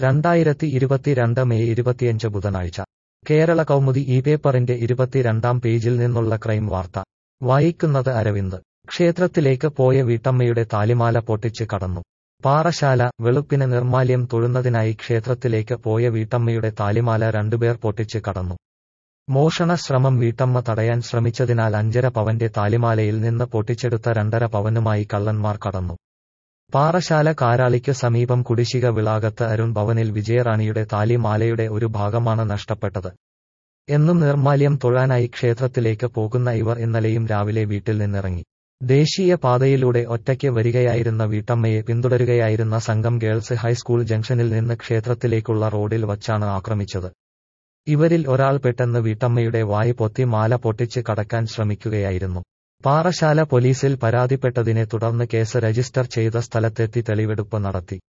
രണ്ടായിരത്തി ഇരുപത്തിരണ്ട് മെയ് ഇരുപത്തിയഞ്ച് ബുധനാഴ്ച കേരള കൗമുദി ഈ പേപ്പറിന്റെ ഇരുപത്തിരണ്ടാം പേജിൽ നിന്നുള്ള ക്രൈം വാർത്ത വായിക്കുന്നത് അരവിന്ദ് ക്ഷേത്രത്തിലേക്ക് പോയ വീട്ടമ്മയുടെ താലിമാല പൊട്ടിച്ച് കടന്നു പാറശാല വെളുപ്പിന് നിർമാല്യം തൊഴുന്നതിനായി ക്ഷേത്രത്തിലേക്ക് പോയ വീട്ടമ്മയുടെ താലിമാല രണ്ടുപേർ പൊട്ടിച്ച് കടന്നു മോഷണ ശ്രമം വീട്ടമ്മ തടയാൻ ശ്രമിച്ചതിനാൽ അഞ്ചര പവന്റെ താലിമാലയിൽ നിന്ന് പൊട്ടിച്ചെടുത്ത രണ്ടര പവനുമായി കള്ളന്മാർ കടന്നു പാറശാല കാരാളിക്ക് സമീപം കുടിശിക വിളാകത്ത് അരുൺ ഭവനിൽ വിജയറാണിയുടെ താലിമാലയുടെ ഒരു ഭാഗമാണ് നഷ്ടപ്പെട്ടത് എന്നും നിർമാല്യം തൊഴാനായി ക്ഷേത്രത്തിലേക്ക് പോകുന്ന ഇവർ ഇന്നലെയും രാവിലെ വീട്ടിൽ നിന്നിറങ്ങി ദേശീയ പാതയിലൂടെ ഒറ്റയ്ക്ക് വരികയായിരുന്ന വീട്ടമ്മയെ പിന്തുടരുകയായിരുന്ന സംഘം ഗേൾസ് ഹൈസ്കൂൾ ജംഗ്ഷനിൽ നിന്ന് ക്ഷേത്രത്തിലേക്കുള്ള റോഡിൽ വച്ചാണ് ആക്രമിച്ചത് ഇവരിൽ ഒരാൾ പെട്ടെന്ന് വീട്ടമ്മയുടെ വായ് പൊത്തി മാല പൊട്ടിച്ച് കടക്കാൻ ശ്രമിക്കുകയായിരുന്നു പാറശാല പോലീസിൽ പരാതിപ്പെട്ടതിനെ തുടർന്ന് കേസ് രജിസ്റ്റർ ചെയ്ത സ്ഥലത്തെത്തി തെളിവെടുപ്പ് നടത്തി